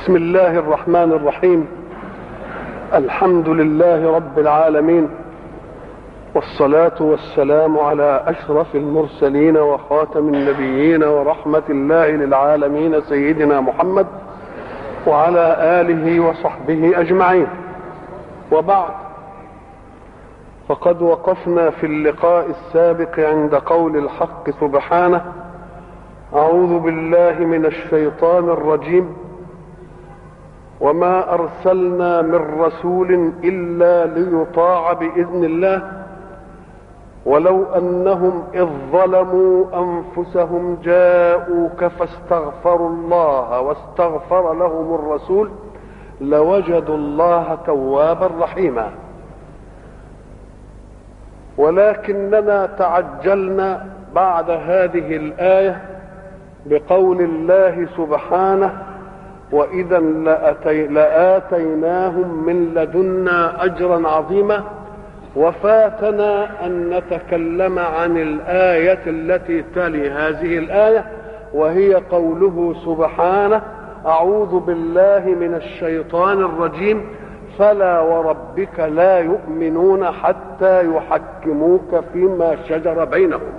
بسم الله الرحمن الرحيم الحمد لله رب العالمين والصلاة والسلام على أشرف المرسلين وخاتم النبيين ورحمة الله للعالمين سيدنا محمد وعلى آله وصحبه أجمعين وبعد فقد وقفنا في اللقاء السابق عند قول الحق سبحانه أعوذ بالله من الشيطان الرجيم وما ارسلنا من رسول الا ليطاع باذن الله ولو انهم اذ ظلموا انفسهم جاءوك فاستغفروا الله واستغفر لهم الرسول لوجدوا الله توابا رحيما ولكننا تعجلنا بعد هذه الايه بقول الله سبحانه واذا لأتي لاتيناهم من لدنا اجرا عظيما وفاتنا ان نتكلم عن الايه التي تلي هذه الايه وهي قوله سبحانه اعوذ بالله من الشيطان الرجيم فلا وربك لا يؤمنون حتى يحكموك فيما شجر بينهم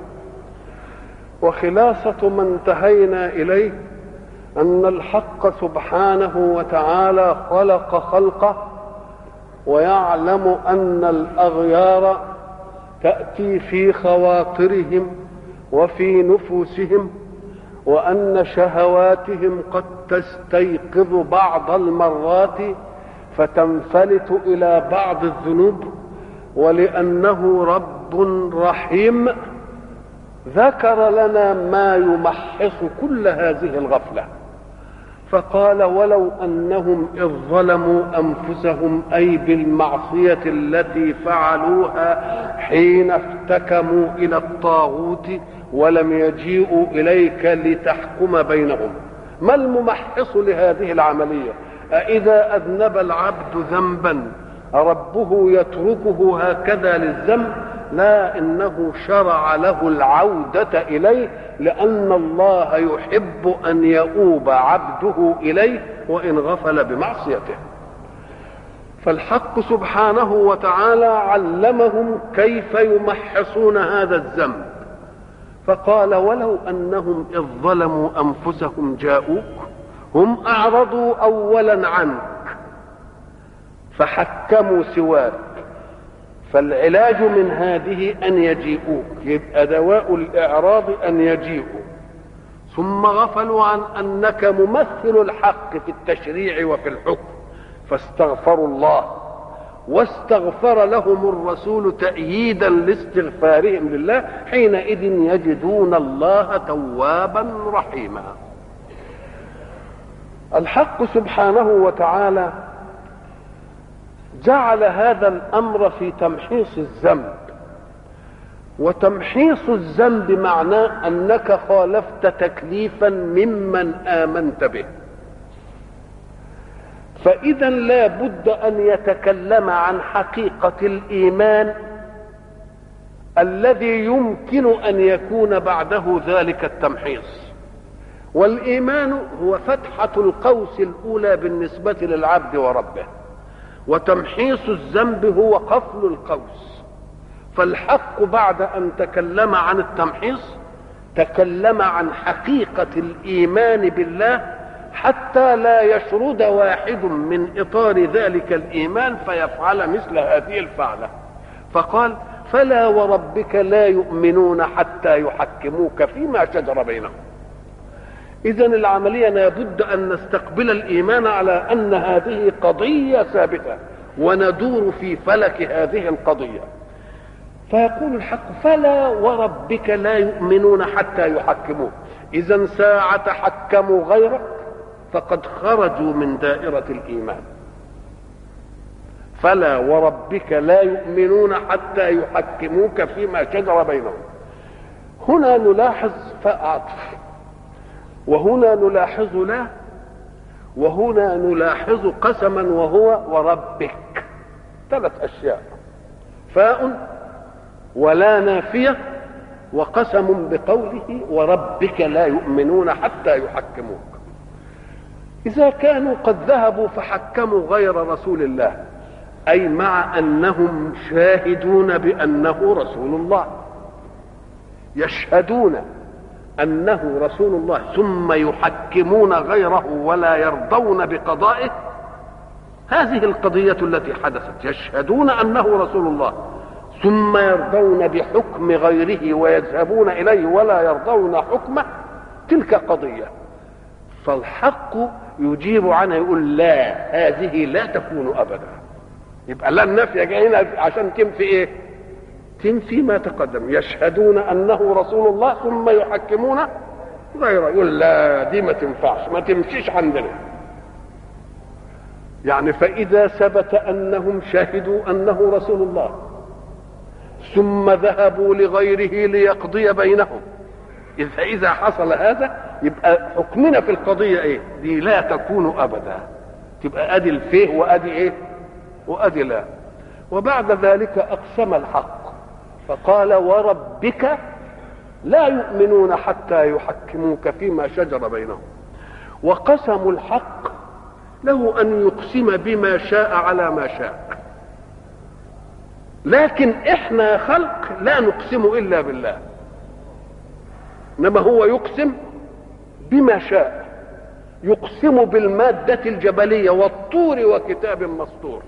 وخلاصه ما انتهينا اليه ان الحق سبحانه وتعالى خلق خلقه ويعلم ان الاغيار تاتي في خواطرهم وفي نفوسهم وان شهواتهم قد تستيقظ بعض المرات فتنفلت الى بعض الذنوب ولانه رب رحيم ذكر لنا ما يمحص كل هذه الغفله فقال ولو انهم اذ ظلموا انفسهم اي بالمعصيه التي فعلوها حين افتكموا الى الطاغوت ولم يجيئوا اليك لتحكم بينهم ما الممحص لهذه العمليه أإذا أذنب العبد ذنبا ربه يتركه هكذا للذنب لا انه شرع له العوده اليه لان الله يحب ان يؤوب عبده اليه وان غفل بمعصيته فالحق سبحانه وتعالى علمهم كيف يمحصون هذا الذنب فقال ولو انهم اذ ظلموا انفسهم جاءوك هم اعرضوا اولا عنك فحكموا سواك فالعلاج من هذه ان يجيئوك يبقى دواء الاعراض ان يجيئوا ثم غفلوا عن انك ممثل الحق في التشريع وفي الحكم فاستغفروا الله واستغفر لهم الرسول تأييدا لاستغفارهم لله حينئذ يجدون الله توابا رحيما الحق سبحانه وتعالى جعل هذا الامر في تمحيص الذنب وتمحيص الذنب معناه انك خالفت تكليفا ممن امنت به فاذا لا بد ان يتكلم عن حقيقه الايمان الذي يمكن ان يكون بعده ذلك التمحيص والايمان هو فتحه القوس الاولى بالنسبه للعبد وربه وتمحيص الذنب هو قفل القوس فالحق بعد ان تكلم عن التمحيص تكلم عن حقيقه الايمان بالله حتى لا يشرد واحد من اطار ذلك الايمان فيفعل مثل هذه الفعله فقال فلا وربك لا يؤمنون حتى يحكموك فيما شجر بينهم اذا العمليه لابد ان نستقبل الايمان على ان هذه قضيه ثابته وندور في فلك هذه القضيه فيقول الحق فلا وربك لا يؤمنون حتى يحكموك اذا ساعه حكموا غيرك فقد خرجوا من دائره الايمان فلا وربك لا يؤمنون حتى يحكموك فيما شجر بينهم هنا نلاحظ فعطف وهنا نلاحظ لا وهنا نلاحظ قسما وهو وربك ثلاث اشياء فاء ولا نافيه وقسم بقوله وربك لا يؤمنون حتى يحكموك إذا كانوا قد ذهبوا فحكموا غير رسول الله أي مع أنهم شاهدون بأنه رسول الله يشهدون أنه رسول الله ثم يحكمون غيره ولا يرضون بقضائه هذه القضية التي حدثت يشهدون أنه رسول الله ثم يرضون بحكم غيره ويذهبون إليه ولا يرضون حكمه تلك قضية فالحق يجيب عنها يقول لا هذه لا تكون أبدا يبقى لا النفي جاي هنا عشان تنفي ايه تنفي ما تقدم يشهدون انه رسول الله ثم يحكمون غيره يقول لا دي ما تنفعش ما تمشيش عندنا يعني فإذا ثبت أنهم شهدوا أنه رسول الله ثم ذهبوا لغيره ليقضي بينهم إذا إذا حصل هذا يبقى حكمنا في القضية إيه؟ دي لا تكون أبدا تبقى أدي الفيه وأدي إيه؟ وأدي لا وبعد ذلك أقسم الحق فقال وربك لا يؤمنون حتى يحكموك فيما شجر بينهم وقسموا الحق له ان يقسم بما شاء على ما شاء لكن احنا خلق لا نقسم الا بالله انما هو يقسم بما شاء يقسم بالماده الجبليه والطور وكتاب مسطور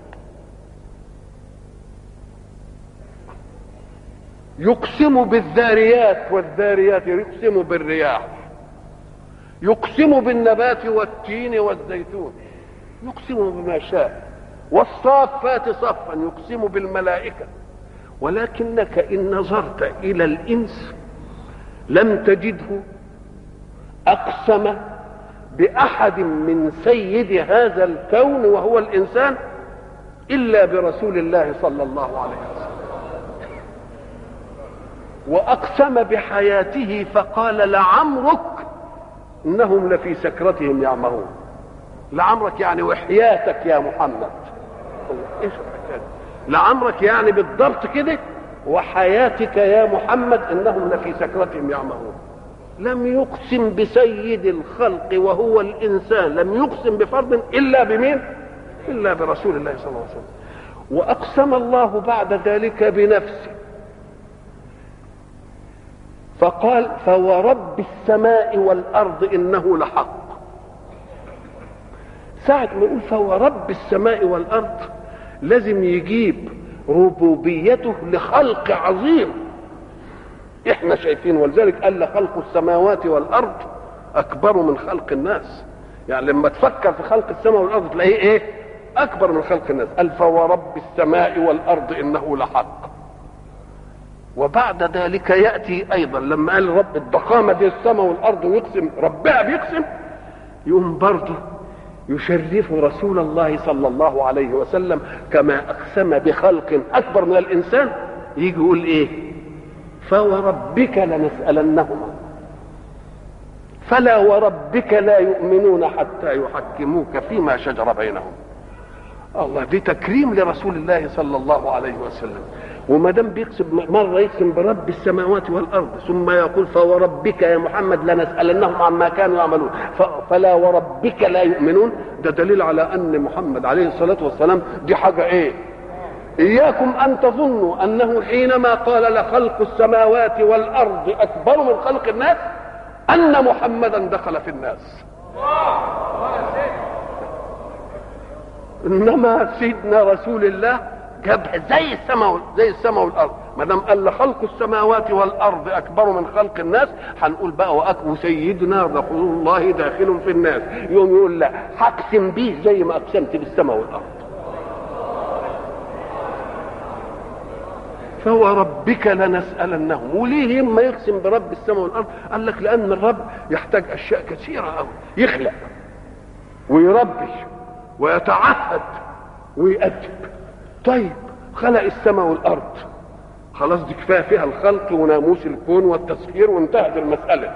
يقسم بالذاريات والذاريات يقسم بالرياح يقسم بالنبات والتين والزيتون يقسم بما شاء والصافات صفا يقسم بالملائكة ولكنك إن نظرت إلى الإنس لم تجده أقسم بأحد من سيد هذا الكون وهو الإنسان إلا برسول الله صلى الله عليه وسلم واقسم بحياته فقال لعمرك انهم لفي سكرتهم يعمهون لعمرك يعني وحياتك يا محمد ايش لعمرك يعني بالضبط كده وحياتك يا محمد انهم لفي سكرتهم يعمهون لم يقسم بسيد الخلق وهو الانسان لم يقسم بفرض الا بمين الا برسول الله صلى الله عليه وسلم واقسم الله بعد ذلك بنفسه فقال فورب السماء والارض انه لحق ساعة ما يقول فورب السماء والارض لازم يجيب ربوبيته لخلق عظيم احنا شايفين ولذلك قال خلق السماوات والارض اكبر من خلق الناس يعني لما تفكر في خلق السماء والارض تلاقيه ايه اكبر من خلق الناس قال فورب السماء والارض انه لحق وبعد ذلك ياتي ايضا لما قال رب الضخامه دي السماء والارض ويقسم ربها بيقسم يقوم برضه يشرف رسول الله صلى الله عليه وسلم كما اقسم بخلق اكبر من الانسان يجي يقول ايه فوربك لنسالنهما فلا وربك لا يؤمنون حتى يحكموك فيما شجر بينهم الله دي تكريم لرسول الله صلى الله عليه وسلم وما دام بيقسم مره يقسم برب السماوات والارض ثم يقول فوربك يا محمد لنسالنهم عما كانوا يعملون فلا وربك لا يؤمنون ده دليل على ان محمد عليه الصلاه والسلام دي حاجه ايه اياكم ان تظنوا انه حينما قال لخلق السماوات والارض اكبر من خلق الناس ان محمدا دخل في الناس انما سيدنا رسول الله جابها زي السماء زي السماء والارض ما دام قال خلق السماوات والارض اكبر من خلق الناس هنقول بقى واكبر سيدنا رسول الله داخل في الناس يوم يقول لا هقسم بيه زي ما اقسمت بالسماء والارض فهو ربك لنسألنهم وليه ما يقسم برب السماء والأرض قال لك لأن الرب يحتاج أشياء كثيرة أوي يخلق ويربي ويتعهد ويأدب طيب خلق السماء والارض خلاص دي كفايه فيها الخلق وناموس الكون والتسخير وانتهت المساله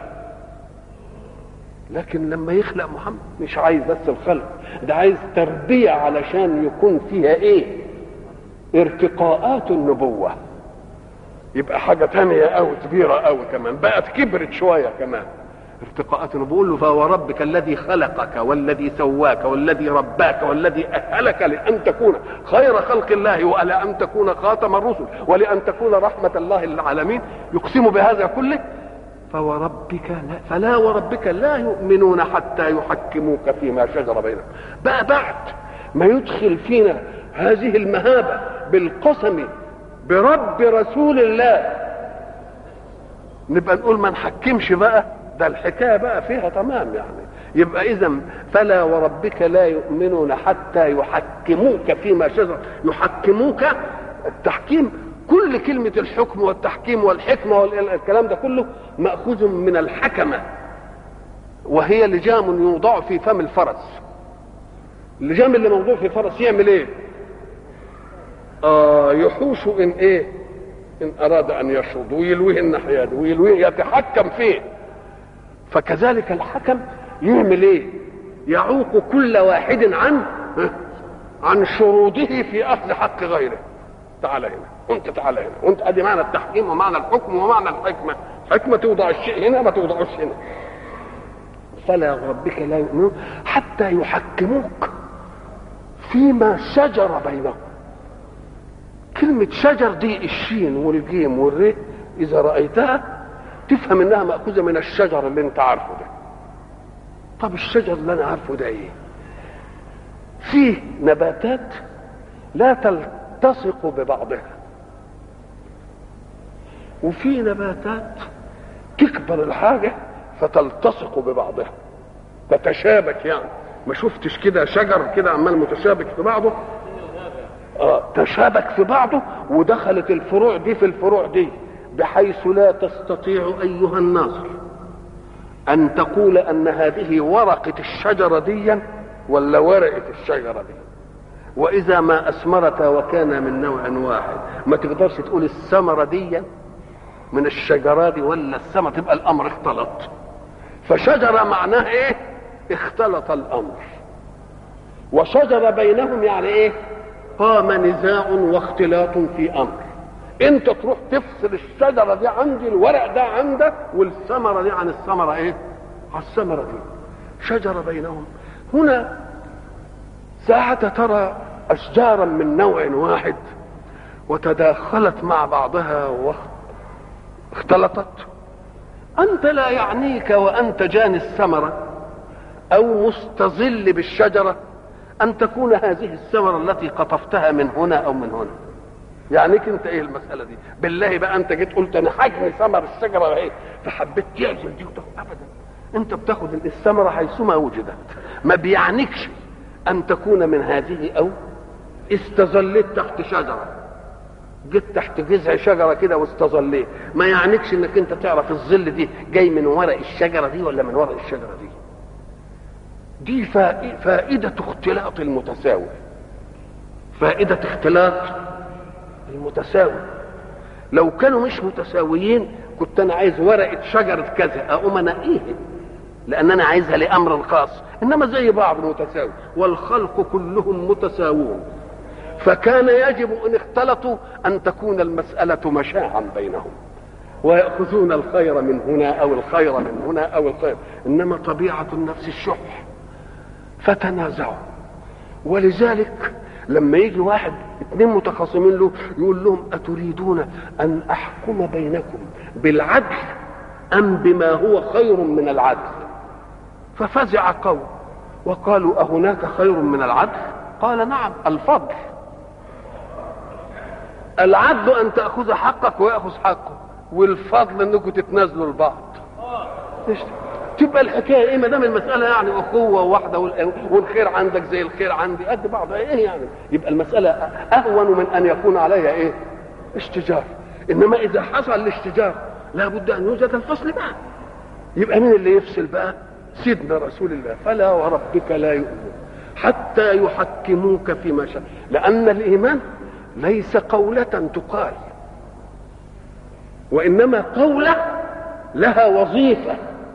لكن لما يخلق محمد مش عايز بس الخلق ده عايز تربيه علشان يكون فيها ايه ارتقاءات النبوه يبقى حاجه تانية قوي كبيره قوي كمان بقت كبرت شويه كمان ارتقاءات بقول له فوربك الذي خلقك والذي سواك والذي رباك والذي أهلك لأن تكون خير خلق الله ولأن تكون خاتم الرسل ولأن تكون رحمة الله للعالمين يقسم بهذا كله فوربك لا فلا وربك لا يؤمنون حتى يحكموك فيما شجر بينهم بقى بعد ما يدخل فينا هذه المهابة بالقسم برب رسول الله نبقى نقول ما نحكمش بقى ده الحكايه بقى فيها تمام يعني يبقى اذا فلا وربك لا يؤمنون حتى يحكموك فيما شجر يحكموك التحكيم كل كلمة الحكم والتحكيم والحكمة والكلام ده كله مأخوذ من الحكمة وهي لجام يوضع في فم الفرس اللجام اللي موضوع في الفرس يعمل ايه آه يحوش ان ايه ان اراد ان يشرد ويلويه الناحيه دي ويلويه يتحكم فيه فكذلك الحكم يعمل ايه يعوق كل واحد عن عن شروطه في اخذ حق غيره تعال هنا وانت تعال هنا وانت ادي معنى التحكيم ومعنى الحكم ومعنى الحكمه حكمه توضع الشيء هنا ما توضعوش هنا فلا ربك لا يؤمنون حتى يحكموك فيما شجر بينهم كلمة شجر دي الشين والجيم والري إذا رأيتها تفهم إنها مأخوذة من الشجر اللي أنت عارفه ده. طب الشجر اللي أنا عارفه ده إيه؟ فيه نباتات لا تلتصق ببعضها وفي نباتات تكبر الحاجة فتلتصق ببعضها تتشابك يعني ما شفتش كده شجر كده عمال متشابك في بعضه آه تشابك في بعضه ودخلت الفروع دي في الفروع دي بحيث لا تستطيع ايها الناظر ان تقول ان هذه ورقه الشجره دي ولا ورقه الشجره دي واذا ما اثمرتا وكان من نوع واحد ما تقدرش تقول الثمره دي من الشجرات دي ولا الثمره تبقى الامر اختلط فشجره معناها ايه اختلط الامر وشجر بينهم يعني ايه قام نزاع واختلاط في امر انت تروح تفصل الشجره دي عندي الورق ده عندك والثمره دي عن الثمره ايه عن الثمره دي شجره بينهم هنا ساعة ترى أشجارا من نوع واحد وتداخلت مع بعضها واختلطت أنت لا يعنيك وأنت جاني الثمرة أو مستظل بالشجرة أن تكون هذه الثمرة التي قطفتها من هنا أو من هنا يعنيك أنت إيه المسألة دي بالله بقى أنت جيت قلت أنا حجم ثمر الشجرة إيه فحبيت تعزل دي وتاخد أبدا أنت بتاخد الثمرة حيثما وجدت ما بيعنيكش أن تكون من هذه أو استظليت تحت شجرة جيت تحت جذع شجرة كده واستظليت ما يعنيكش انك انت تعرف الظل دي جاي من ورق الشجرة دي ولا من ورق الشجرة دي دي فائدة اختلاط المتساوي فائدة اختلاط المتساوي لو كانوا مش متساويين كنت انا عايز ورقة شجرة كذا اقوم انقيها لان انا عايزها لامر خاص انما زي بعض متساوي والخلق كلهم متساوون فكان يجب ان اختلطوا ان تكون المسألة مشاعا بينهم ويأخذون الخير من هنا او الخير من هنا او الخير انما طبيعة النفس الشح فتنازعوا ولذلك لما يجي واحد اثنين متخاصمين له يقول لهم اتريدون ان احكم بينكم بالعدل ام بما هو خير من العدل ففزع قوم وقالوا أهناك خير من العدل قال نعم الفضل العدل أن تأخذ حقك ويأخذ حقه والفضل أنكم تتنازلوا لبعض تبقى الحكايه ايه ما دام المساله يعني اخوه واحده والخير عندك زي الخير عندي قد بعض ايه يعني يبقى المساله اهون من ان يكون عليها ايه اشتجار انما اذا حصل الاشتجار لابد ان يوجد الفصل بقى يبقى مين اللي يفصل بقى سيدنا رسول الله فلا وربك لا يؤمن حتى يحكموك فيما شاء لأن الإيمان ليس قولة تقال وإنما قولة لها وظيفة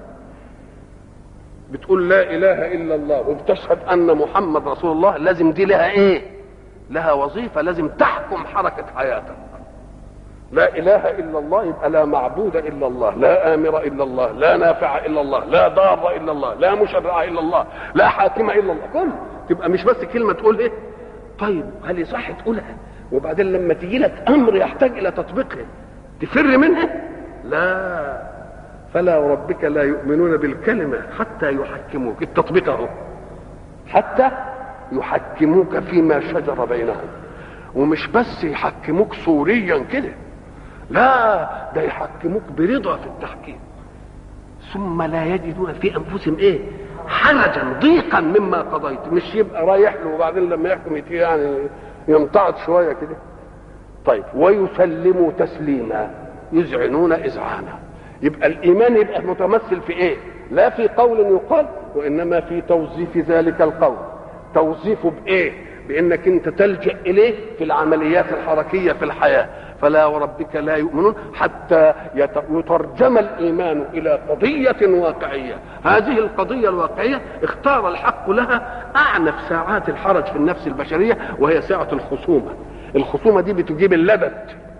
بتقول لا إله إلا الله وبتشهد أن محمد رسول الله لازم دي لها إيه لها وظيفة لازم تحكم حركة حياتك لا اله الا الله يبقى لا معبود الا الله لا امر الا الله لا نافع الا الله لا ضار الا الله لا مشرع الا الله لا حاكم الا الله كل تبقى مش بس كلمه تقول ايه طيب هل يصح تقولها وبعدين لما تيجي لك امر يحتاج الى تطبيقها تفر منها لا فلا وربك لا يؤمنون بالكلمه حتى يحكموك التطبيق اهو حتى يحكموك فيما شجر بينهم ومش بس يحكموك صوريا كده لا ده يحكموك برضا في التحكيم ثم لا يجدون في انفسهم ايه حرجا ضيقا مما قضيت مش يبقى رايح له وبعدين لما يحكم يعني يمتعض شويه كده طيب ويسلموا تسليما يذعنون اذعانا يبقى الايمان يبقى متمثل في ايه لا في قول يقال وانما في توظيف ذلك القول توظيفه بايه بانك انت تلجا اليه في العمليات الحركيه في الحياه فلا وربك لا يؤمنون حتى يترجم الايمان الى قضيه واقعيه هذه القضيه الواقعيه اختار الحق لها اعنف ساعات الحرج في النفس البشريه وهي ساعه الخصومه الخصومه دي بتجيب اللبد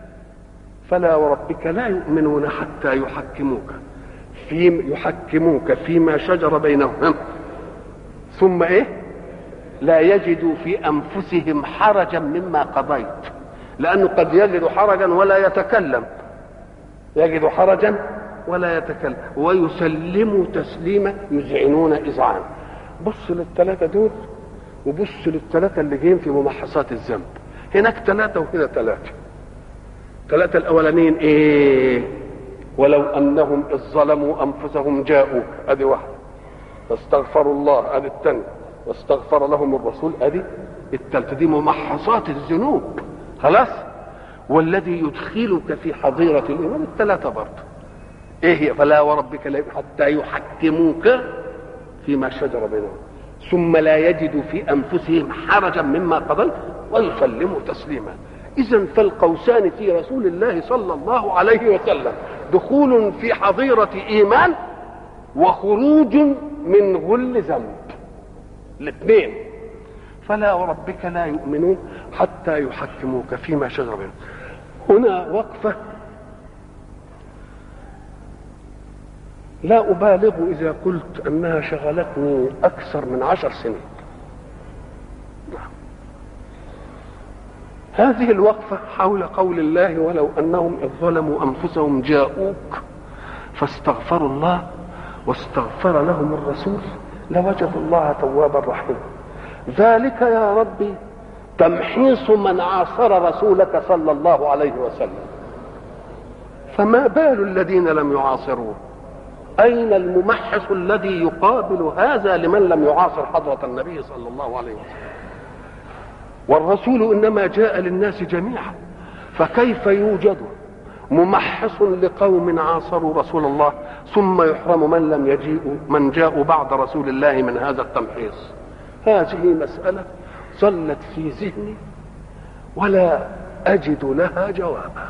فلا وربك لا يؤمنون حتى يحكموك في يحكموك فيما شجر بينهم ثم ايه لا يجدوا في انفسهم حرجا مما قضيت لانه قد يجد حرجا ولا يتكلم يجد حرجا ولا يتكلم ويسلموا تسليما يذعنون اذعان بص للثلاثه دول وبص للثلاثه اللي جايين في ممحصات الذنب هناك ثلاثه وهنا ثلاثه ثلاثه الاولانيين ايه ولو انهم اذ ظلموا انفسهم جاءوك ادي واحده فاستغفروا الله ادي الثانيه واستغفر لهم الرسول ادي الثالثه دي ممحصات الذنوب خلاص والذي يدخلك في حظيرة الإيمان الثلاثة برضه إيه هي فلا وربك لا حتى يحكموك فيما شجر بينهم ثم لا يجدوا في أنفسهم حرجا مما قضيت ويسلموا تسليما إذا فالقوسان في رسول الله صلى الله عليه وسلم دخول في حظيرة إيمان وخروج من غل ذنب الاثنين فلا وربك لا يؤمنون حتى يحكموك فيما شجر بينهم هنا وقفة لا أبالغ إذا قلت أنها شغلتني أكثر من عشر سنين هذه الوقفة حول قول الله ولو أنهم إذ ظلموا أنفسهم جاءوك فاستغفروا الله واستغفر لهم الرسول لوجدوا الله توابا رحيما ذلك يا ربي تمحيص من عاصر رسولك صلى الله عليه وسلم فما بال الذين لم يعاصروه أين الممحص الذي يقابل هذا لمن لم يعاصر حضرة النبي صلى الله عليه وسلم والرسول إنما جاء للناس جميعا فكيف يوجد ممحص لقوم عاصروا رسول الله ثم يحرم من لم يجيء من جاءوا بعد رسول الله من هذا التمحيص هذه مسألة ظلت في ذهني ولا أجد لها جوابا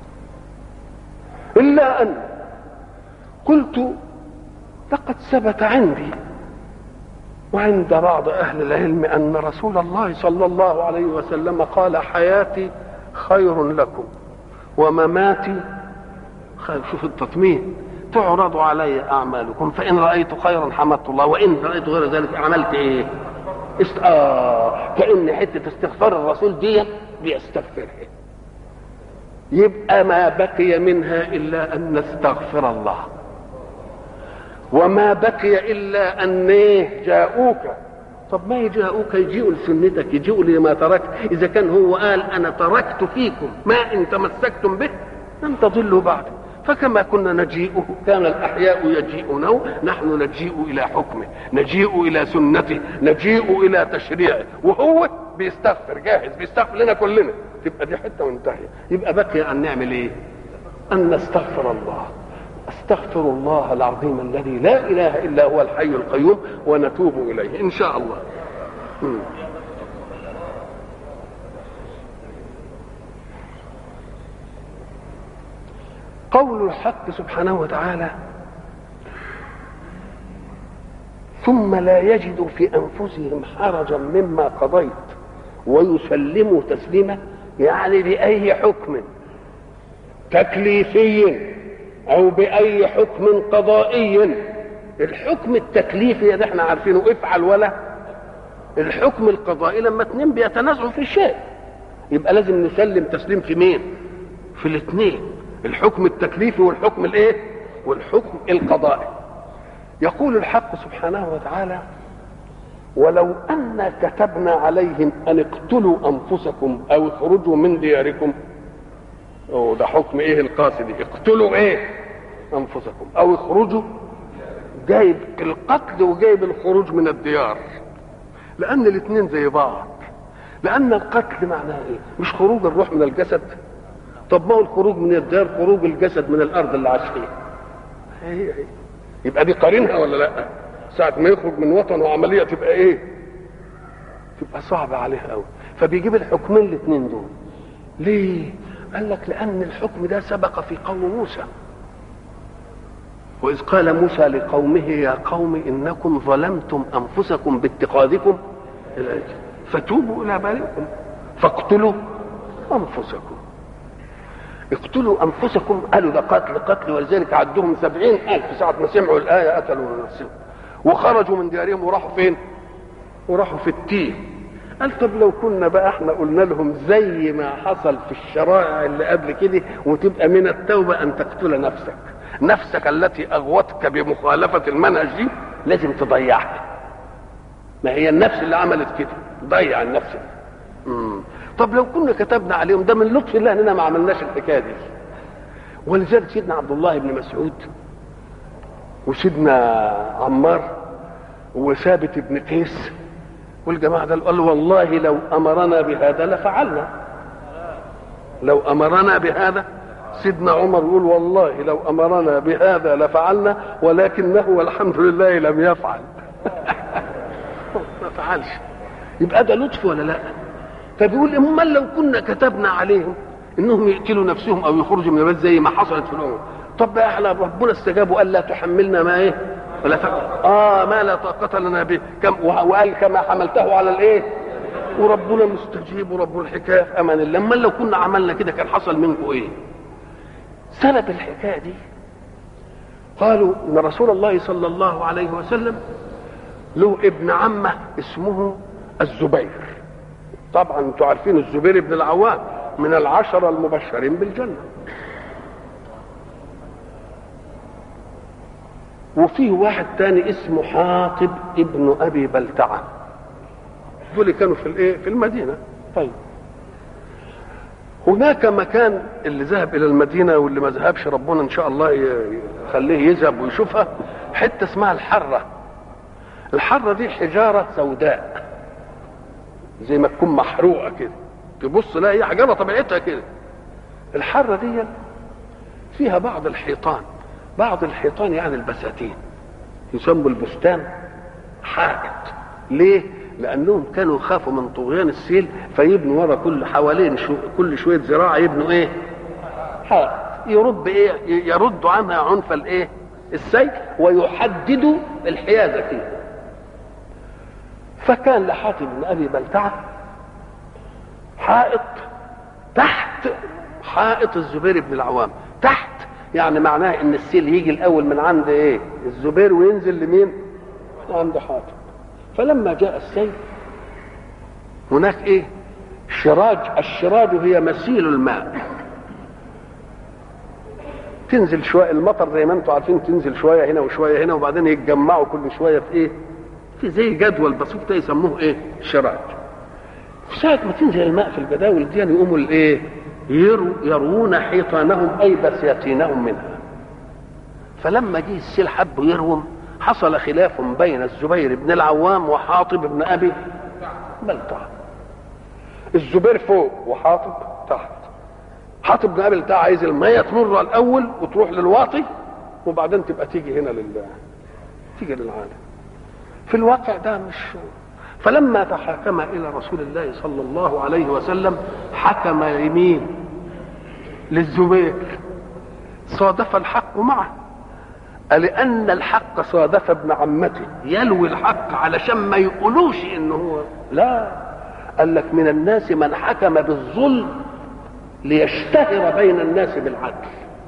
إلا أن قلت لقد ثبت عندي وعند بعض أهل العلم أن رسول الله صلى الله عليه وسلم قال حياتي خير لكم ومماتي خير شوف التطمين تعرض علي أعمالكم فإن رأيت خيرا حمدت الله وإن رأيت غير ذلك عملت إيه است... آه كأن حتة استغفار الرسول دي بيستغفرها يبقى ما بقي منها إلا أن نستغفر الله وما بقي إلا أن إيه جاءوك طب ما يجاءوك يجيئوا لسنتك يجيئوا لما تركت إذا كان هو قال أنا تركت فيكم ما إن تمسكتم به لن تضلوا بعد فكما كنا نجيئه كان الأحياء يجيئونه نحن نجيء إلى حكمه نجيء إلى سنته نجيء إلى تشريعه وهو بيستغفر جاهز بيستغفر لنا كلنا تبقى دي حتة وانتهي يبقى بقي أن نعمل إيه أن نستغفر الله استغفر الله العظيم الذي لا اله الا هو الحي القيوم ونتوب اليه ان شاء الله م. قول الحق سبحانه وتعالى ثم لا يجدوا في انفسهم حرجا مما قضيت ويسلموا تسليما يعني باي حكم تكليفي او باي حكم قضائي الحكم التكليفي ده احنا عارفينه افعل ولا الحكم القضائي لما اتنين بيتنازعوا في شيء يبقى لازم نسلم تسليم في مين في الاثنين الحكم التكليفي والحكم الايه والحكم القضائي يقول الحق سبحانه وتعالى ولو أن كتبنا عليهم أن اقتلوا أنفسكم أو اخرجوا من دياركم أو ده حكم إيه القاسي دي اقتلوا إيه أنفسكم أو اخرجوا جايب القتل وجايب الخروج من الديار لأن الاثنين زي بعض لأن القتل معناه إيه مش خروج الروح من الجسد طب ما هو الخروج من الديار خروج الجسد من الأرض اللي عاش فيها هي هي يبقى دي قارنها ولا لا ساعة ما يخرج من وطنه عملية تبقى ايه تبقى صعبة عليه قوي فبيجيب الحكمين الاثنين دول ليه قال لك لأن الحكم ده سبق في قوم موسى وإذ قال موسى لقومه يا قوم إنكم ظلمتم أنفسكم باتخاذكم الأجل فتوبوا إلى بارئكم فاقتلوا أنفسكم اقتلوا انفسكم قالوا ده قتل قتل ولذلك عدهم سبعين الف ساعة ما سمعوا الآية قتلوا نفسهم وخرجوا من ديارهم وراحوا فين وراحوا في التيه قال طب لو كنا بقى احنا قلنا لهم زي ما حصل في الشرائع اللي قبل كده وتبقى من التوبة ان تقتل نفسك نفسك التي اغوتك بمخالفة المنهج دي لازم تضيعها ما هي النفس اللي عملت كده ضيع النفس مم. طب لو كنا كتبنا عليهم ده من لطف الله اننا ما عملناش الحكايه دي ولذلك سيدنا عبد الله بن مسعود وسيدنا عمار وثابت بن قيس والجماعه ده قالوا والله لو امرنا بهذا لفعلنا لو امرنا بهذا سيدنا عمر يقول والله لو امرنا بهذا لفعلنا ولكنه والحمد لله لم يفعل ما فعلش يبقى ده لطف ولا لا فبيقول امال لو كنا كتبنا عليهم انهم يقتلوا نفسهم او يخرجوا من البلد زي ما حصلت في الامم طب احنا ربنا استجاب وقال لا تحملنا ما ايه ولا ف... اه ما لا طاقه لنا به كم وقال كما حملته على الايه وربنا مستجيب ورب الحكايه في امان الله امال لو كنا عملنا كده كان حصل منكم ايه سبب الحكايه دي قالوا ان رسول الله صلى الله عليه وسلم له ابن عمه اسمه الزبير طبعا انتوا عارفين الزبير بن العوام من العشرة المبشرين بالجنة وفيه واحد تاني اسمه حاطب ابن ابي بلتعه دول كانوا في الايه في المدينه طيب هناك مكان اللي ذهب الى المدينه واللي ما ذهبش ربنا ان شاء الله يخليه يذهب ويشوفها حته اسمها الحره الحره دي حجاره سوداء زي ما تكون محروقه كده تبص لا هي حجاره طبيعتها كده الحره دي فيها بعض الحيطان بعض الحيطان يعني البساتين يسموا البستان حائط ليه لانهم كانوا يخافوا من طغيان السيل فيبنوا ورا كل حوالين شو كل شويه زراعه يبنوا ايه حائط يرد ايه يرد عنها عنف الايه السيل ويحددوا الحيازه فيه فكان لحاتم بن ابي بلتعه حائط تحت حائط الزبير بن العوام تحت يعني معناه ان السيل يجي الاول من عند ايه الزبير وينزل لمين عند حاتم فلما جاء السيل هناك ايه شراج الشراج هي مسيل الماء تنزل شويه المطر زي ما انتم عارفين تنزل شويه هنا وشويه هنا وبعدين يتجمعوا كل شويه في ايه في زي جدول بسيط ده يسموه ايه شراج في ساعة ما تنزل الماء في الجداول دي يقوموا الايه يرو يروون حيطانهم اي بساتينهم منها فلما جه السيل حب يروم حصل خلاف بين الزبير بن العوام وحاطب بن ابي بلتعه الزبير فوق وحاطب تحت حاطب بن ابي بلتعه عايز الميه تمر الاول وتروح للواطي وبعدين تبقى تيجي هنا لله تيجي للعالم في الواقع ده مش فلما تحاكم الى رسول الله صلى الله عليه وسلم حكم لمين للزبير صادف الحق معه لأن الحق صادف ابن عمته يلوي الحق علشان ما يقولوش إن هو لا قال لك من الناس من حكم بالظلم ليشتهر بين الناس بالعدل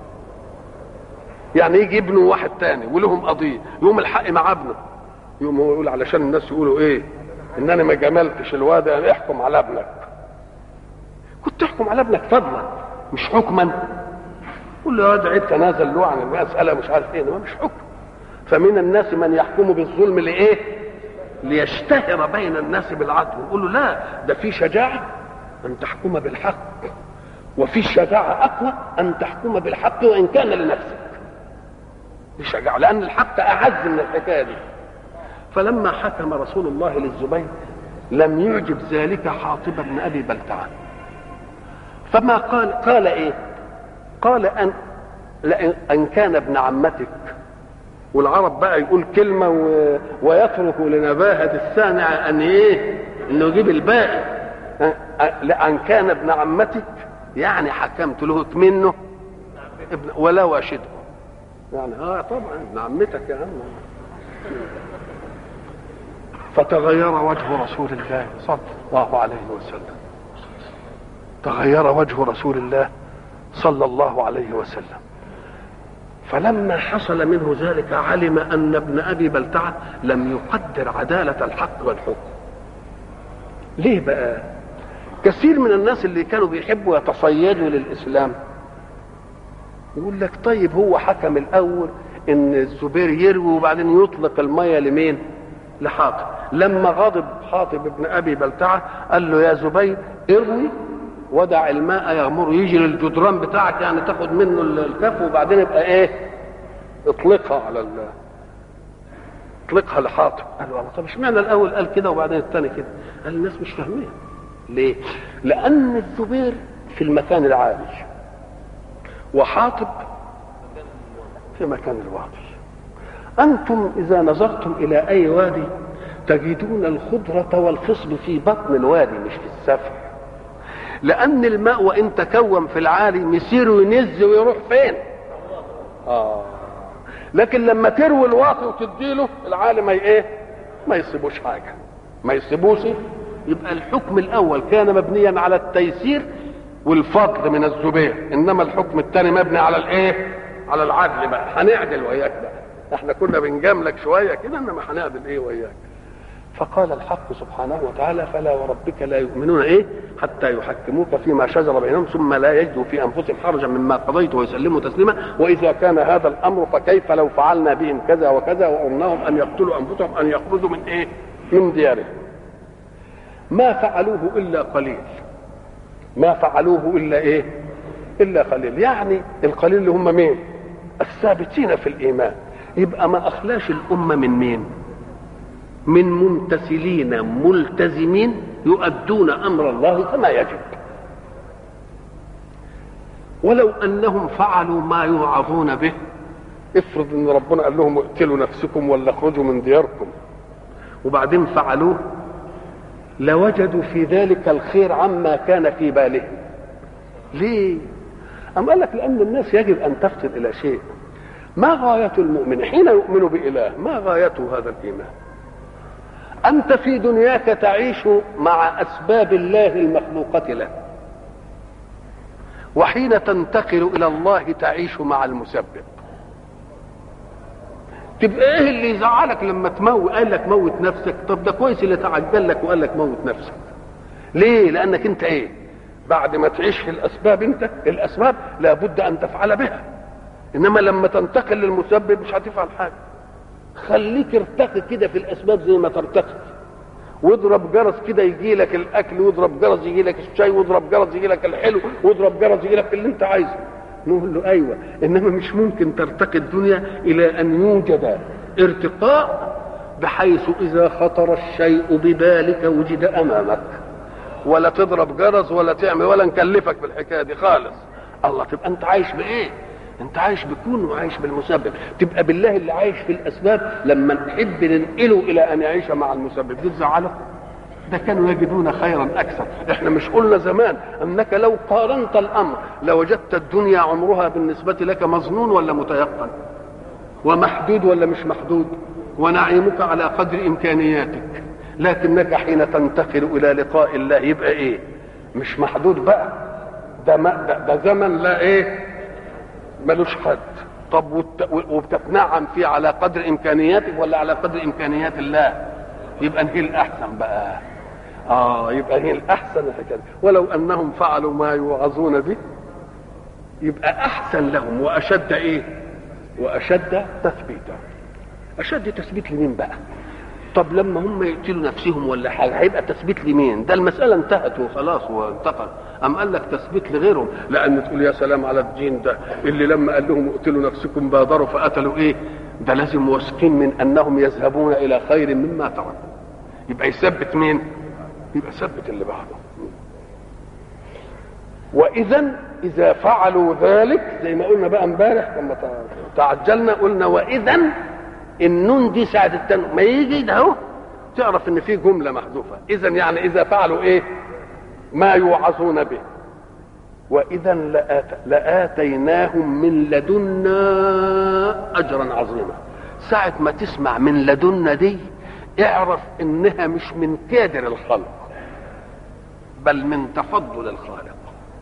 يعني يجي ابنه واحد تاني ولهم قضيه يقوم الحق مع ابنه يقوم هو يقول علشان الناس يقولوا ايه ان انا ما جملتش الواد يعني احكم على ابنك كنت تحكم على ابنك فضلا مش حكما قول له يا واد عيب تنازل له عن المساله مش عارف ايه ما مش حكم فمن الناس من يحكم بالظلم لايه ليشتهر بين الناس بالعدل يقول له لا ده في شجاعه ان تحكم بالحق وفي شجاعه اقوى ان تحكم بالحق وان كان لنفسك دي شجاعه لان الحق اعز من الحكايه دي فلما حكم رسول الله للزبير لم يعجب ذلك حاطب بن ابي بلتعه فما قال قال ايه قال ان لأن أن كان ابن عمتك والعرب بقى يقول كلمة و... ويترك لنباهة السامع أن إيه؟ إنه يجيب الباقي لأن كان ابن عمتك يعني حكمت له منه ابن ولا واشده يعني اه طبعا ابن عمتك يا عم فتغير وجه رسول الله صلى الله عليه وسلم تغير وجه رسول الله صلى الله عليه وسلم فلما حصل منه ذلك علم ان ابن ابي بلتعه لم يقدر عداله الحق والحكم ليه بقى كثير من الناس اللي كانوا بيحبوا يتصيدوا للاسلام يقول لك طيب هو حكم الاول ان الزبير يروي وبعدين يطلق الميه لمين لحاطب لما غضب حاطب ابن ابي بلتعه قال له يا زبير اروي ودع الماء يغمر يجي للجدران بتاعك يعني تاخد منه الكف وبعدين يبقى ايه اطلقها على ال اطلقها لحاطب قال له طب اشمعنى الاول قال كده وبعدين الثاني كده قال الناس مش فاهمين ليه لان الزبير في المكان العالي وحاطب في مكان الواطي انتم اذا نظرتم الى اي وادي تجدون الخضرة والخصب في بطن الوادي مش في السفح لان الماء وان تكون في العالي مسيره ينز ويروح فين اه لكن لما تروي الواطي وتديله العالي ما ايه ما يصيبوش حاجه ما يصيبوش يبقى الحكم الاول كان مبنيا على التيسير والفضل من الزبير انما الحكم الثاني مبني على الايه على العدل بقى هنعدل وياك بقى احنا كنا بنجاملك شويه كده انما هنعدل ايه وياك فقال الحق سبحانه وتعالى فلا وربك لا يؤمنون ايه حتى يحكموك فيما شجر بينهم ثم لا يجدوا في انفسهم حرجا مما قضيت ويسلموا تسليما واذا كان هذا الامر فكيف لو فعلنا بهم كذا وكذا وامرناهم ان يقتلوا انفسهم ان يخرجوا من ايه من ديارهم ما فعلوه الا قليل ما فعلوه الا ايه الا قليل يعني القليل اللي هم مين الثابتين في الايمان يبقى ما اخلاش الامه من مين من ممتثلين ملتزمين يؤدون امر الله كما يجب ولو انهم فعلوا ما يوعظون به افرض ان ربنا قال لهم اقتلوا نفسكم ولا اخرجوا من دياركم وبعدين فعلوه لوجدوا في ذلك الخير عما كان في بالهم ليه أم قال لك لأن الناس يجب أن تفطن إلى شيء ما غاية المؤمن حين يؤمن بإله ما غايته هذا الإيمان أنت في دنياك تعيش مع أسباب الله المخلوقة له وحين تنتقل إلى الله تعيش مع المسبب تبقى ايه اللي يزعلك لما تموت قال لك موت نفسك طب ده كويس اللي تعجل لك وقال لك موت نفسك ليه لانك انت ايه بعد ما تعيش في الاسباب انت الاسباب لابد ان تفعل بها انما لما تنتقل للمسبب مش هتفعل حاجه خليك ارتقي كده في الاسباب زي ما ترتقي واضرب جرس كده يجي لك الاكل واضرب جرس يجي لك الشاي واضرب جرس يجي لك الحلو واضرب جرس يجي لك اللي انت عايزه نقول له ايوه انما مش ممكن ترتقي الدنيا الى ان يوجد ارتقاء بحيث اذا خطر الشيء ببالك وجد امامك ولا تضرب جرس ولا تعمل ولا نكلفك بالحكايه دي خالص الله تبقى انت عايش بايه انت عايش بكون وعايش بالمسبب تبقى بالله اللي عايش في الاسباب لما نحب ننقله الى ان يعيش مع المسبب دي تزعله ده كانوا يجدون خيرا اكثر احنا مش قلنا زمان انك لو قارنت الامر لوجدت الدنيا عمرها بالنسبه لك مظنون ولا متيقن ومحدود ولا مش محدود ونعيمك على قدر امكانياتك لكنك حين تنتقل الى لقاء الله يبقى ايه مش محدود بقى ده, ما ده, ده زمن لا ايه ملوش حد طب وت- وبتتنعم فيه على قدر امكانياتك ولا على قدر امكانيات الله يبقى هي الاحسن بقى اه يبقى هي الاحسن الحكايه ولو انهم فعلوا ما يوعظون به يبقى احسن لهم واشد ايه واشد تثبيتا اشد تثبيت لمين بقى طب لما هم يقتلوا نفسهم ولا حاجه هيبقى تثبيت لمين ده المساله انتهت وخلاص وانتقل ام قال لك تثبيت لغيرهم لان تقول يا سلام على الدين ده اللي لما قال لهم اقتلوا نفسكم بادروا فقتلوا ايه ده لازم واثقين من انهم يذهبون الى خير مما تركوا يبقى يثبت مين يبقى ثبت اللي بعده واذا اذا فعلوا ذلك زي ما قلنا بقى امبارح لما تعجلنا قلنا واذا النون دي ساعه التنوين ما يجي ده اهو تعرف ان في جمله محذوفه اذا يعني اذا فعلوا ايه ما يوعظون به واذا لآت لاتيناهم من لدنا اجرا عظيما ساعه ما تسمع من لدنا دي اعرف انها مش من كادر الخلق بل من تفضل الخالق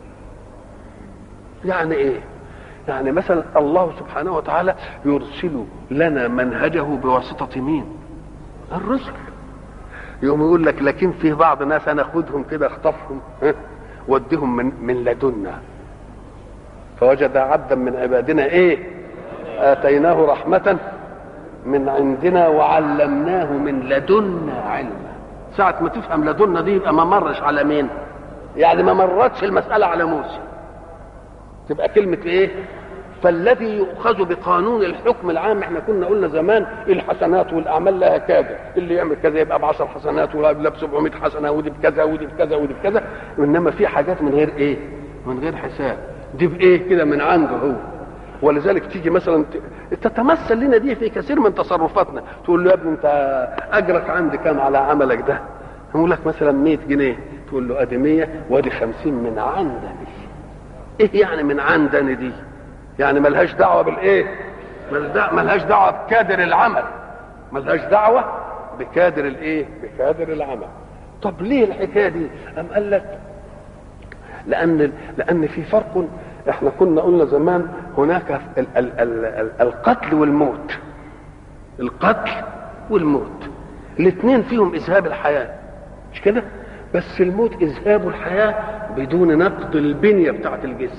يعني ايه يعني مثلا الله سبحانه وتعالى يرسل لنا منهجه بواسطة مين الرسل يوم يقول لك لكن في بعض ناس انا اخذهم كده اخطفهم ها، وديهم من من لدنا فوجد عبدا من عبادنا ايه اتيناه رحمة من عندنا وعلمناه من لدنا علما ساعة ما تفهم لدنا دي يبقى ما مرش على مين يعني ما مرتش المسألة على موسى تبقى كلمة ايه فالذي يؤخذ بقانون الحكم العام احنا كنا قلنا زمان الحسنات والاعمال لها كذا اللي يعمل كذا يبقى ب 10 حسنات ولا ب 700 حسنه ودي بكذا ودي بكذا ودي بكذا انما في حاجات من غير ايه من غير حساب دي بايه كده من عنده هو ولذلك تيجي مثلا ت- تتمثل لنا دي في كثير من تصرفاتنا تقول له يا ابني انت اجرك عندي كام على عملك ده يقول لك مثلا 100 جنيه تقول له ادي 100 وادي 50 من عندني ايه يعني من عندني دي يعني ملهاش دعوه بالايه ملهاش دعوة- ملهاش دعوه بكادر العمل ملهاش دعوه بكادر الايه بكادر العمل طب ليه الحكايه دي ام قال لك لان لان في فرق احنا كنا قلنا زمان هناك ال ال ال ال القتل والموت القتل والموت الاثنين فيهم اذهاب الحياه مش كده بس الموت اذهاب الحياه بدون نقض البنيه بتاعت الجسم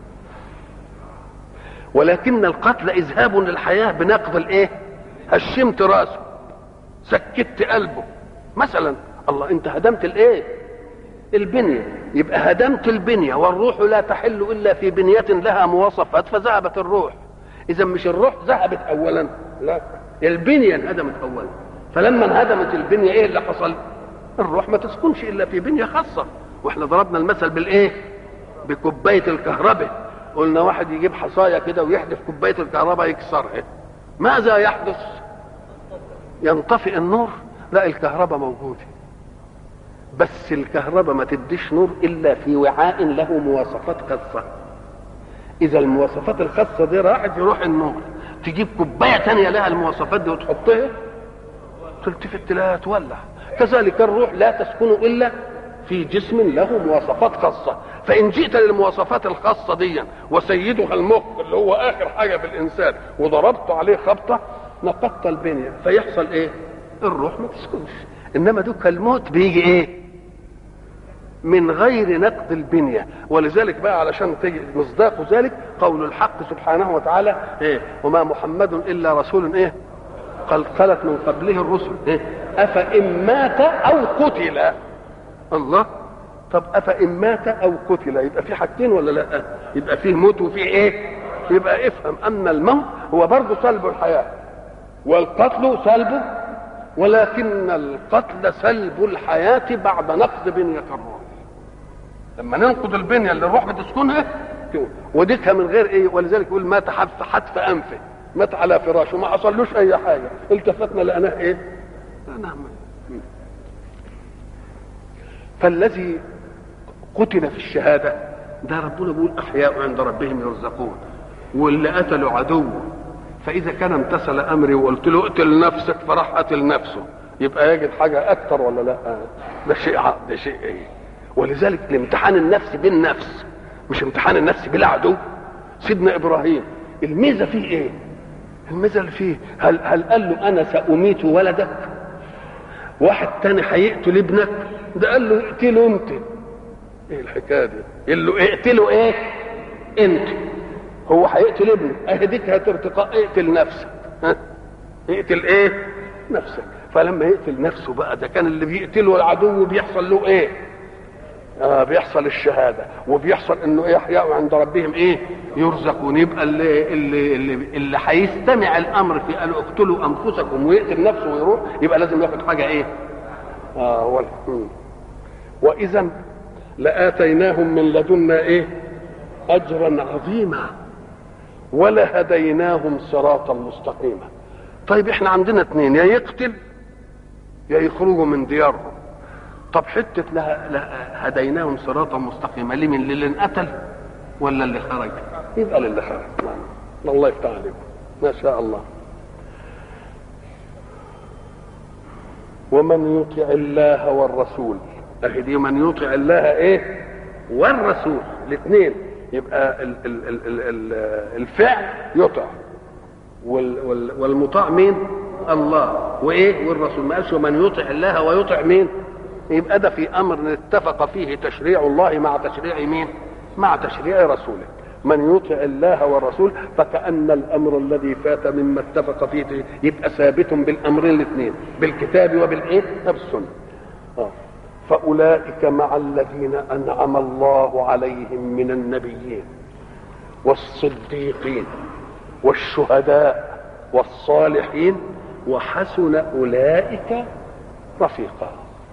ولكن القتل اذهاب للحياه بنقض الايه هشمت راسه سكت قلبه مثلا الله انت هدمت الايه البنيه يبقى هدمت البنيه والروح لا تحل الا في بنيه لها مواصفات فذهبت الروح اذا مش الروح ذهبت اولا لا البنيه انهدمت اولا فلما انهدمت البنيه ايه اللي حصل الروح ما تسكنش الا في بنيه خاصه واحنا ضربنا المثل بالايه بكوبايه الكهرباء قلنا واحد يجيب حصايه كده ويحدف كوبايه الكهرباء يكسرها ماذا يحدث ينطفئ النور لا الكهرباء موجوده بس الكهرباء ما تديش نور الا في وعاء له مواصفات خاصه اذا المواصفات الخاصه دي راحت يروح النور تجيب كوبايه تانية لها المواصفات دي وتحطها تلتفت تلاقيها تولع كذلك الروح لا تسكن الا في جسم له مواصفات خاصه فان جئت للمواصفات الخاصه دي وسيدها المخ اللي هو اخر حاجه في الانسان وضربت عليه خبطه نقضت البنيه فيحصل ايه الروح ما تسكنش انما دوك الموت بيجي ايه من غير نقد البنية ولذلك بقى علشان تجي مصداق ذلك قول الحق سبحانه وتعالى إيه وما محمد إلا رسول إيه قد خلت من قبله الرسل إيه أفإن مات أو قتل الله طب أفإن مات أو قتل يبقى في حاجتين ولا لا يبقى فيه موت وفيه إيه يبقى افهم أن الموت هو برضه سلب الحياة والقتل سلبه ولكن القتل سلب الحياة بعد نقض بنية الروح لما ننقض البنية اللي الروح بتسكنها وديكها من غير ايه ولذلك يقول مات حتف حتف انفه مات على فراشه ما حصلوش اي حاجة التفتنا لقناه ايه لقناه فالذي قتل في الشهادة ده ربنا بيقول أحياء عند ربهم يرزقون واللي قتلوا عدوه فإذا كان امتثل أمري وقلت له اقتل نفسك فراح قتل نفسه يبقى يجد حاجة أكثر ولا لا ده شيء ده شيء إيه ولذلك الامتحان النفس بالنفس مش امتحان النفس بلا عدو سيدنا ابراهيم الميزه فيه ايه الميزه اللي فيه هل هل قال له انا ساميت ولدك واحد تاني هيقتل ابنك ده قال له اقتله انت ايه الحكايه دي قال له اقتله ايه انت هو هيقتل ابنه اهديك هترتقاء اقتل نفسك ها يقتل ايه نفسك فلما يقتل نفسه بقى ده كان اللي بيقتله العدو بيحصل له ايه آه بيحصل الشهاده وبيحصل انه يحيى عند ربهم ايه يرزقون يبقى اللي اللي اللي, اللي هيستمع الامر في قالوا اقتلوا انفسكم ويقتل نفسه ويروح يبقى لازم ياخد حاجه ايه اه ولا واذا لاتيناهم من لدنا ايه اجرا عظيما ولهديناهم صراطا مستقيما طيب احنا عندنا اثنين يا يقتل يا يخرجوا من ديارهم طب حته لها, لها هديناهم صراطا مستقيما ليه من اللي انقتل ولا اللي خرج يبقى للي خرج الله يفتح عليكم ما شاء الله ومن يطع الله والرسول اهي دي من يطع الله ايه والرسول الاثنين يبقى ال ال ال ال ال الفعل يطع وال وال والمطاع مين الله وايه والرسول ما قالش ومن يطع الله ويطع مين يبقى ده في امر اتفق فيه تشريع الله مع تشريع مين مع تشريع رسوله من يطع الله والرسول فكأن الأمر الذي فات مما اتفق فيه يبقى ثابت بالأمرين الاثنين بالكتاب وبالإيه؟ وبالسنة. آه. فأولئك مع الذين أنعم الله عليهم من النبيين والصديقين والشهداء والصالحين وحسن أولئك رفيقا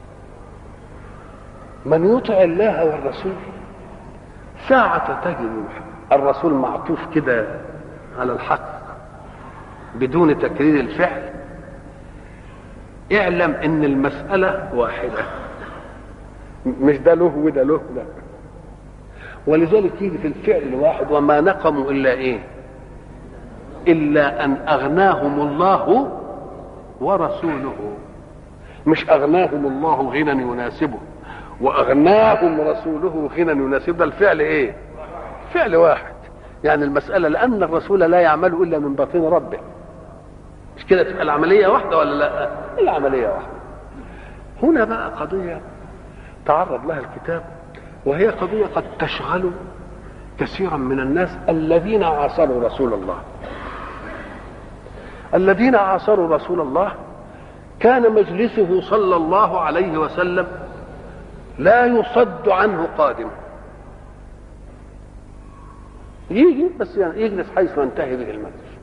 من يطع الله والرسول ساعة تجد الرسول معطوف كده على الحق بدون تكرير الفعل اعلم ان المسألة واحدة مش ده له وده له لا ولذلك يجي في الفعل الواحد وما نقموا الا ايه الا ان اغناهم الله ورسوله مش اغناهم الله غنى يناسبه واغناهم رسوله غنى يناسب ده الفعل ايه فعل واحد يعني المساله لان الرسول لا يعمل الا من باطن ربه مش كده تبقى العمليه واحده ولا لا العمليه واحده هنا بقى قضيه تعرض لها الكتاب وهي قضيه قد تشغل كثيرا من الناس الذين عاصروا رسول الله الذين عاصروا رسول الله كان مجلسه صلى الله عليه وسلم لا يصد عنه قادم يجي بس يعني يجلس حيث ينتهي به المجلس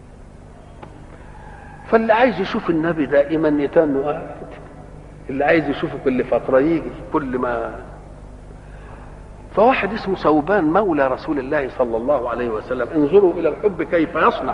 فاللي عايز يشوف النبي دائما يتنه قاعد اللي عايز يشوفه كل فتره يجي كل ما فواحد اسمه ثوبان مولى رسول الله صلى الله عليه وسلم انظروا الى الحب كيف يصنع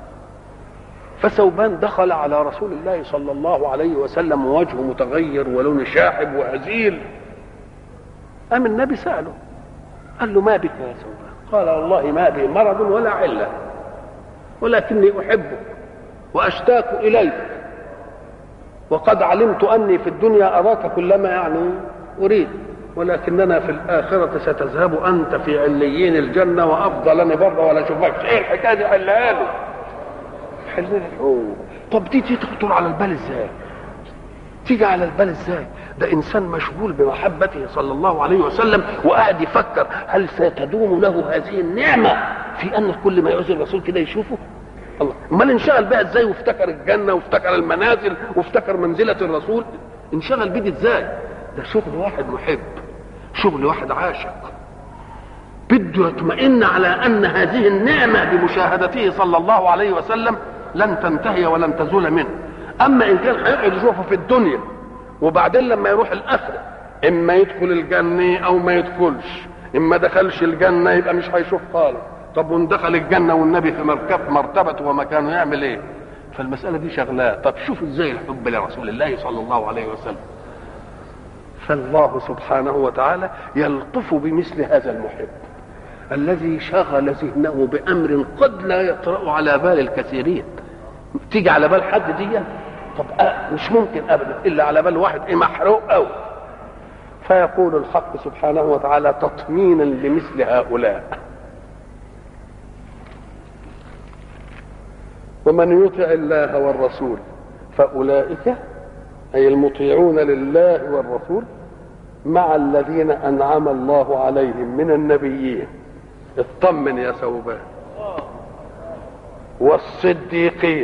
فثوبان دخل على رسول الله صلى الله عليه وسلم ووجهه متغير ولون شاحب وهزيل قام النبي سأله قال له ما بك يا ثوبان قال والله ما بي مرض ولا علة ولكني أحبك وأشتاق إليك وقد علمت أني في الدنيا أراك كلما يعني أريد ولكننا في الآخرة ستذهب أنت في عليين الجنة وأفضلني بره ولا أشوفكش إيه الحكاية دي حلها له حلها له طب دي تيجي تخطر على البال إزاي؟ تيجي على البال إزاي؟ ده انسان مشغول بمحبته صلى الله عليه وسلم وقاعد يفكر هل ستدوم له هذه النعمه في ان كل ما يعوز الرسول كده يشوفه الله امال انشغل بها ازاي وافتكر الجنه وافتكر المنازل وافتكر منزله الرسول انشغل بيه ازاي ده شغل واحد محب شغل واحد عاشق بده يطمئن على ان هذه النعمه بمشاهدته صلى الله عليه وسلم لن تنتهي ولن تزول منه اما ان كان هيقعد يشوفه في الدنيا وبعدين لما يروح الاخره اما يدخل الجنه او ما يدخلش اما دخلش الجنه يبقى مش هيشوف خالص طب وان دخل الجنه والنبي في مركب مرتبته ومكانه يعمل ايه فالمساله دي شغلاه طب شوف ازاي الحب لرسول الله صلى الله عليه وسلم فالله سبحانه وتعالى يلطف بمثل هذا المحب الذي شغل ذهنه بامر قد لا يطرا على بال الكثيرين تيجي على بال حد دي طب أه مش ممكن ابدا الا على بال واحد ايه محروق قوي فيقول الحق سبحانه وتعالى تطمينا لمثل هؤلاء ومن يطع الله والرسول فأولئك أي المطيعون لله والرسول مع الذين أنعم الله عليهم من النبيين اطمن يا ثوبان والصديقين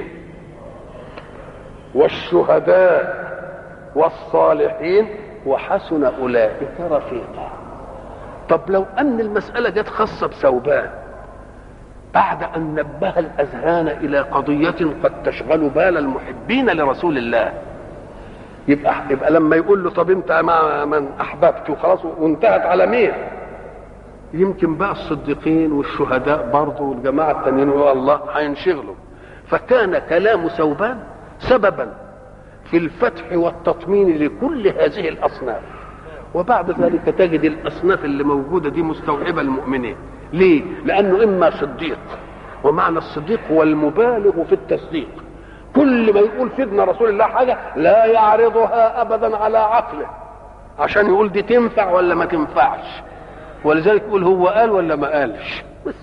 والشهداء والصالحين وحسن أولئك رفيقا طب لو أن المسألة جت خاصة بثوبان بعد أن نبه الأذهان إلى قضية قد تشغل بال المحبين لرسول الله يبقى يبقى لما يقول له طب انت مع من احببت وخلاص وانتهت على مين؟ يمكن بقى الصديقين والشهداء برضه والجماعه التانيين الله هينشغلوا فكان كلام ثوبان سببا في الفتح والتطمين لكل هذه الاصناف وبعد ذلك تجد الاصناف اللي موجوده دي مستوعبه المؤمنين ليه؟ لانه اما صديق ومعنى الصديق هو المبالغ في التصديق كل ما يقول سيدنا رسول الله حاجة لا يعرضها أبدا على عقله عشان يقول دي تنفع ولا ما تنفعش ولذلك يقول هو قال ولا ما قالش بس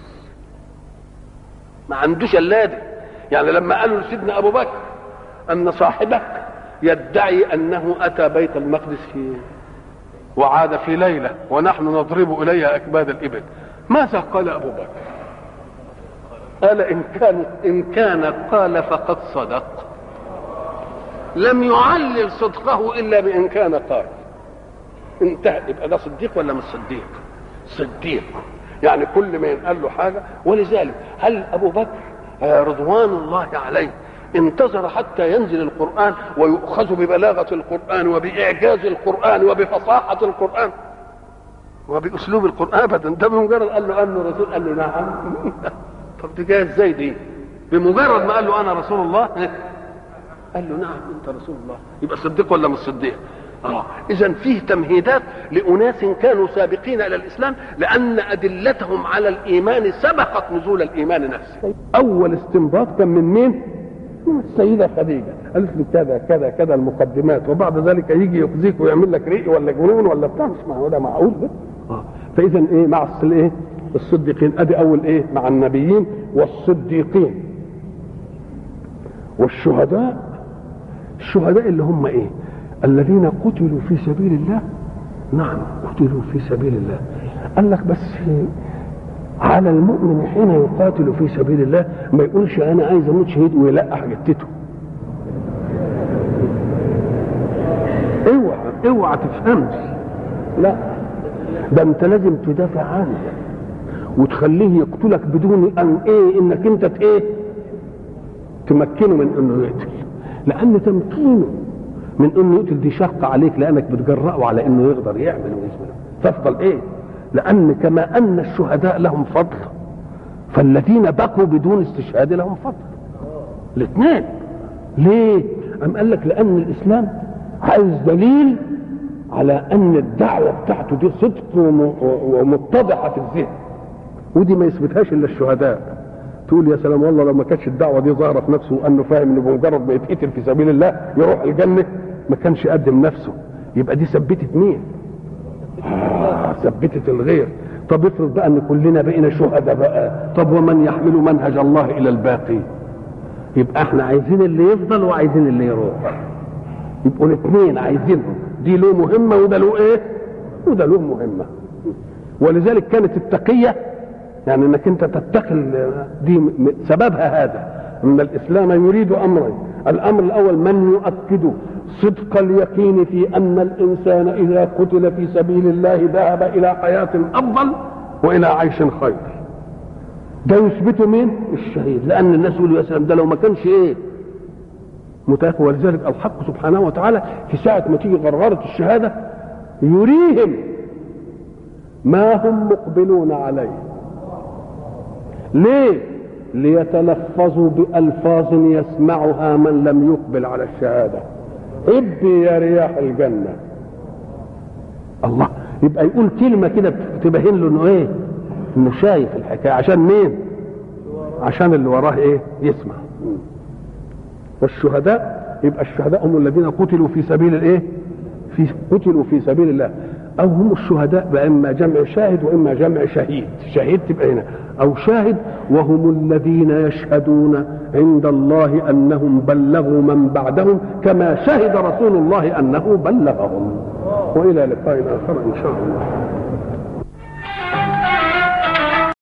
ما عندوش الا دي يعني لما قالوا لسيدنا ابو بكر ان صاحبك يدعي انه اتى بيت المقدس في وعاد في ليله ونحن نضرب اليها اكباد الابل ماذا قال ابو بكر قال إن كان إن كان قال فقد صدق لم يعلل صدقه إلا بإن كان قال انتهى يبقى ده صديق ولا مش صديق؟ صديق يعني كل ما ينقال له حاجة ولذلك هل أبو بكر رضوان الله عليه انتظر حتى ينزل القرآن ويؤخذ ببلاغة القرآن وبإعجاز القرآن وبفصاحة القرآن وبأسلوب القرآن أبدا ده بمجرد قال له أنه رسول قال له نعم طب دي جايه ازاي دي؟ بمجرد ما قال له انا رسول الله قال له نعم انت رسول الله يبقى صديق ولا مش صديق؟ اه اذا فيه تمهيدات لاناس كانوا سابقين الى الاسلام لان ادلتهم على الايمان سبقت نزول الايمان نفسه. اول استنباط كان من مين؟ من السيده خديجه قالت له كذا كذا كذا المقدمات وبعد ذلك يجي يخزيك ويعمل لك ريق ولا جنون ولا بتاع مش معقول ده معقول ده؟ اه فاذا ايه مع الايه؟ الصديقين ادي اول ايه مع النبيين والصديقين والشهداء الشهداء اللي هم ايه الذين قتلوا في سبيل الله نعم قتلوا في سبيل الله قال لك بس على المؤمن حين يقاتل في سبيل الله ما يقولش انا عايز اموت شهيد ويلقح جتته اوعى اوعى تفهمش لا ده انت لازم تدافع عنه وتخليه يقتلك بدون ان ايه انك انت ايه تمكنه من انه يقتل لان تمكينه من انه يقتل دي شاقه عليك لانك بتجرأه على انه يقدر يعمل ويسمع تفضل ايه لان كما ان الشهداء لهم فضل فالذين بقوا بدون استشهاد لهم فضل الاثنين ليه ام قال لك لان الاسلام عايز دليل على ان الدعوه بتاعته دي صدق ومتضحه في الذهن ودي ما يثبتهاش الا الشهداء تقول يا سلام والله لو ما كانتش الدعوه دي ظاهره في نفسه وانه فاهم انه بمجرد ما يتقتل في سبيل الله يروح الجنه ما كانش قدم نفسه يبقى دي ثبتت مين؟ آه ثبتت الغير طب افرض بقى ان كلنا بقينا شهداء بقى طب ومن يحمل منهج الله الى الباقي يبقى احنا عايزين اللي يفضل وعايزين اللي يروح يبقوا الاثنين عايزينهم دي له مهمه وده له ايه؟ وده له مهمه ولذلك كانت التقيه يعني انك انت تتقي دي سببها هذا ان الاسلام يريد امرين الامر الاول من يؤكد صدق اليقين في ان الانسان اذا قتل في سبيل الله ذهب الى حياه افضل والى عيش خير ده يثبته مين الشهيد لان الناس يقولوا يا سلام ده لو ما كانش ايه متاخر ولذلك الحق سبحانه وتعالى في ساعه ما تيجي غرغره الشهاده يريهم ما هم مقبلون عليه ليه ليتلفظوا بألفاظ يسمعها من لم يقبل على الشهادة ابي يا رياح الجنة الله يبقى يقول كلمة كده تبين له انه ايه انه شايف الحكاية عشان مين عشان اللي وراه ايه يسمع والشهداء يبقى الشهداء هم الذين قتلوا في سبيل الايه في قتلوا في سبيل الله او هم الشهداء بقى اما جمع شاهد واما جمع شهيد شهيد تبقى هنا او شاهد وهم الذين يشهدون عند الله انهم بلغوا من بعدهم كما شهد رسول الله انه بلغهم والى لقاء اخر ان شاء الله